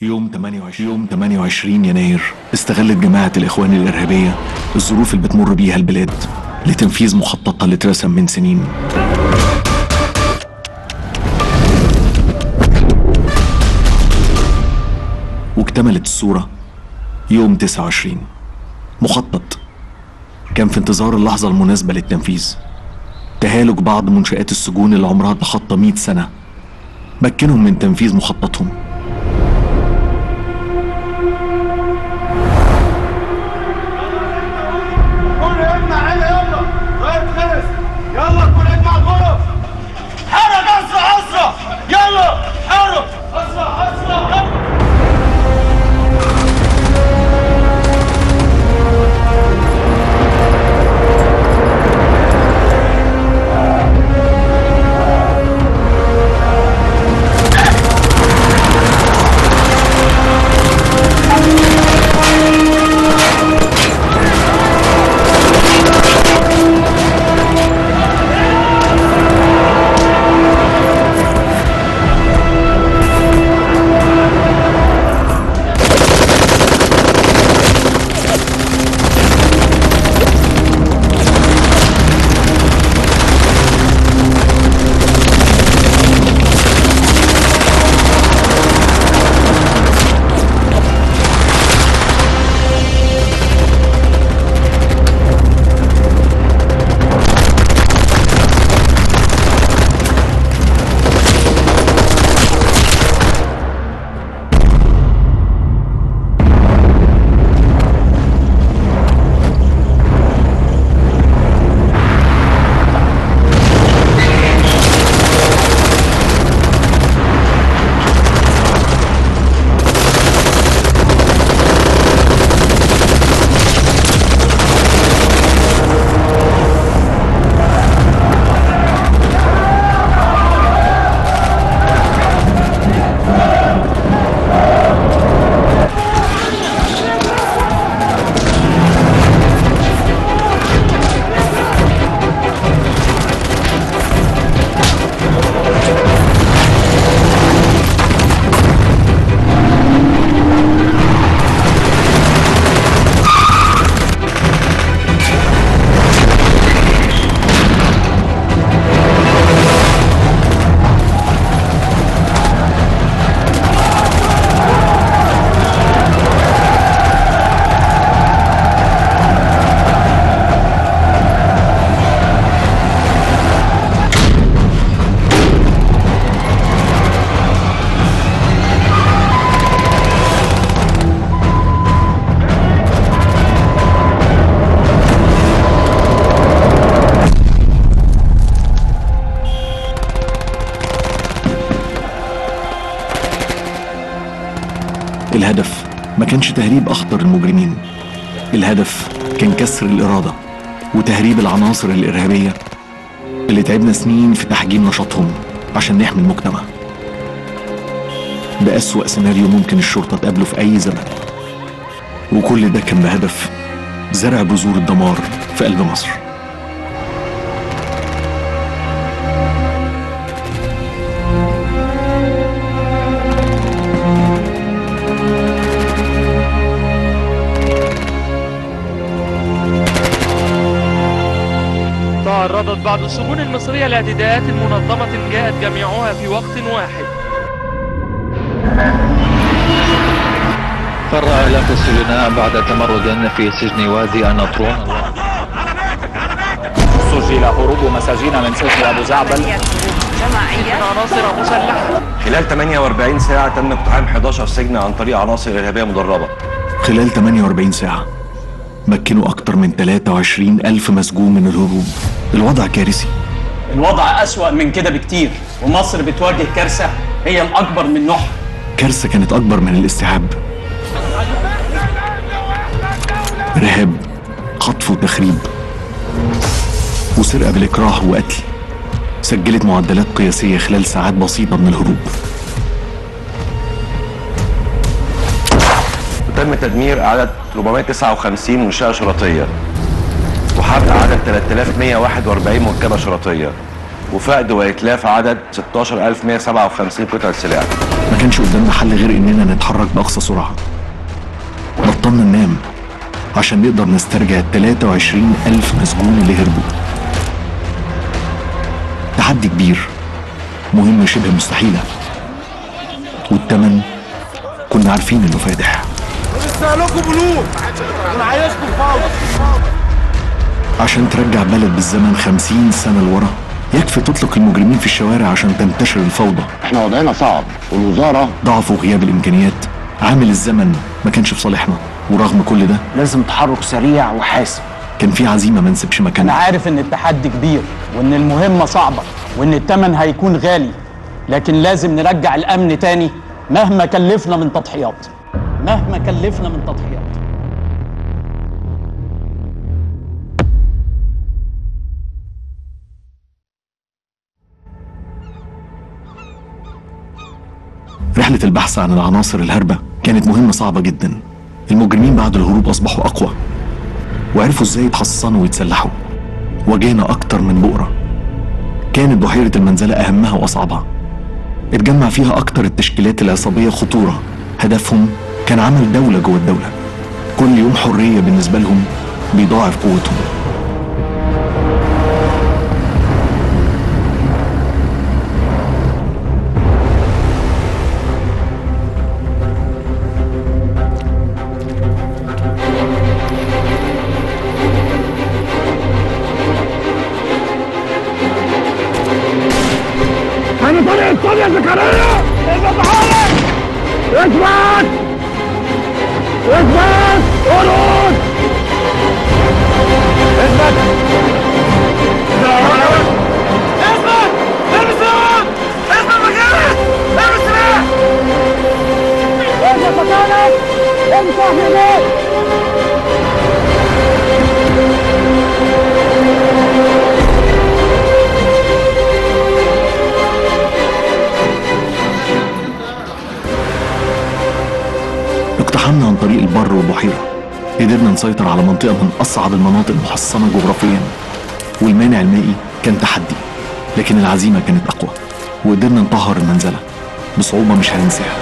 يوم 28 يوم 28 يناير استغلت جماعة الإخوان الإرهابية الظروف اللي بتمر بيها البلاد لتنفيذ مخططها اللي اترسم من سنين واكتملت الصورة يوم 29 مخطط كان في انتظار اللحظة المناسبة للتنفيذ تهالك بعض منشآت السجون اللي عمرها تخطى 100 سنة مكنهم من تنفيذ مخططهم كل اجمع هنا يلا طيب خلص يلا كل اجمع الغرف حرك اسرع اسرع يلا حرك اسرع اسرع يلا الهدف ما كانش تهريب أخطر المجرمين الهدف كان كسر الإرادة وتهريب العناصر الإرهابية اللي تعبنا سنين في تحجيم نشاطهم عشان نحمي المجتمع ده أسوأ سيناريو ممكن الشرطة تقابله في أي زمن وكل ده كان بهدف زرع بذور الدمار في قلب مصر تعرضت بعض السجون المصرية لاعتداءات منظمة جاءت جميعها في وقت واحد فر آلاف السجناء بعد تمرد في سجن وادي النطرون سجل هروب مساجين من سجن ابو زعبل من عناصر مسلحة خلال 48 ساعة تم اقتحام 11 سجن عن طريق عناصر إرهابية مدربة خلال 48 ساعة مكنوا أكتر من 23 ألف مسجون من الهروب الوضع كارثي الوضع أسوأ من كده بكتير ومصر بتواجه كارثة هي الأكبر من نوعها كارثة كانت أكبر من الاستيعاب إرهاب خطف وتخريب وسرقة بالإكراه وقتل سجلت معدلات قياسية خلال ساعات بسيطة من الهروب وتم تدمير عدد 459 منشأة شرطية وحرق عدد 3141 مركبة شرطية وفقد وإتلاف عدد 16157 قطعة سلاح ما كانش قدامنا حل غير اننا نتحرك باقصى سرعه بطلنا ننام عشان نقدر نسترجع ال 23 ألف مسجون اللي هربوا تحدي كبير مهمة شبه مستحيلة والتمن كنا عارفين انه فادح لسه لكم قلوب انا عايزكم فوضى عشان ترجع بلد بالزمن خمسين سنة لورا يكفي تطلق المجرمين في الشوارع عشان تنتشر الفوضى احنا وضعنا صعب والوزاره ضعف وغياب الإمكانيات عامل الزمن ما كانش في صالحنا ورغم كل ده لازم تحرك سريع وحاسم كان في عزيمة ما نسيبش انا مكانها عارف ان التحدي كبير وان المهمه صعبه وان الثمن هيكون غالي لكن لازم نرجع الامن تاني مهما كلفنا من تضحيات مهما كلفنا من تضحيات رحلة البحث عن العناصر الهاربة كانت مهمة صعبة جدا المجرمين بعد الهروب أصبحوا أقوى وعرفوا إزاي يتحصنوا ويتسلحوا واجهنا أكتر من بؤرة كانت بحيرة المنزلة أهمها وأصعبها اتجمع فيها أكتر التشكيلات العصابية خطورة هدفهم كان عمل دولة جوه الدولة كل يوم حرية بالنسبة لهم بيضاعف قوتهم انا طريق الصبي يا زكريا اثبت حالك اثبت اثبت ارقد اثبت اثبت ارمي سلاح اثبت مكانك ارمي سلاح اثبت مكانك امسح يديك اقتحمنا عن طريق البر والبحيرة قدرنا نسيطر على منطقة من أصعب المناطق المحصنة جغرافيا والمانع المائي كان تحدي لكن العزيمة كانت أقوى وقدرنا نطهر المنزلة بصعوبة مش هننساها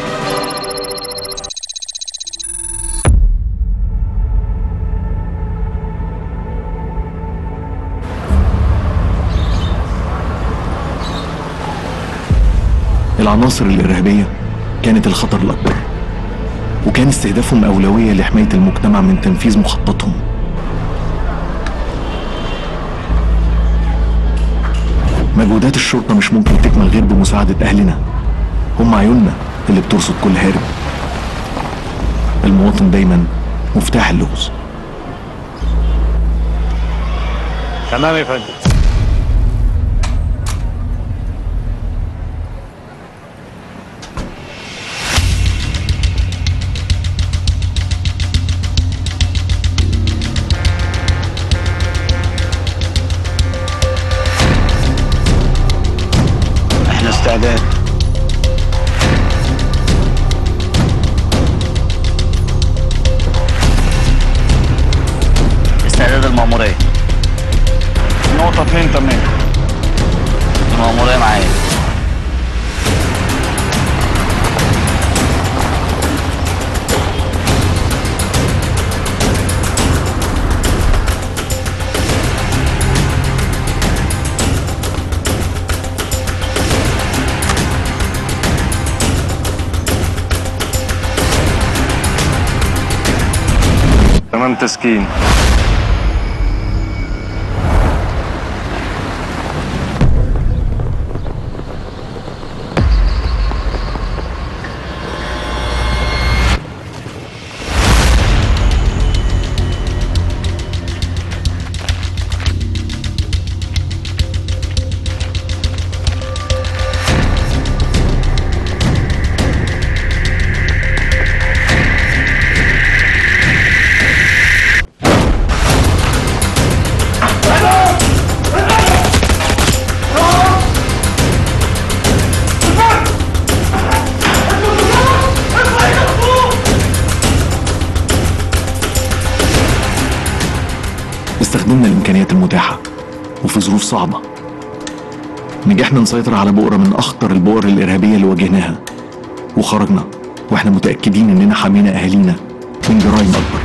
العناصر الإرهابية كانت الخطر الأكبر وكان استهدافهم أولوية لحماية المجتمع من تنفيذ مخططهم مجهودات الشرطة مش ممكن تكمل غير بمساعدة أهلنا هم عيوننا اللي بترصد كل هارب المواطن دايما مفتاح اللغز تمام يا فندم احنا استعداد استعداد المأمورية نقطة اتنين تمام المأمورية معايا تمام تسكين استخدمنا الإمكانيات المتاحة وفي ظروف صعبة نجحنا نسيطر على بؤرة من أخطر البؤر الإرهابية اللي واجهناها وخرجنا واحنا متأكدين اننا حمينا اهالينا من جرائم اكبر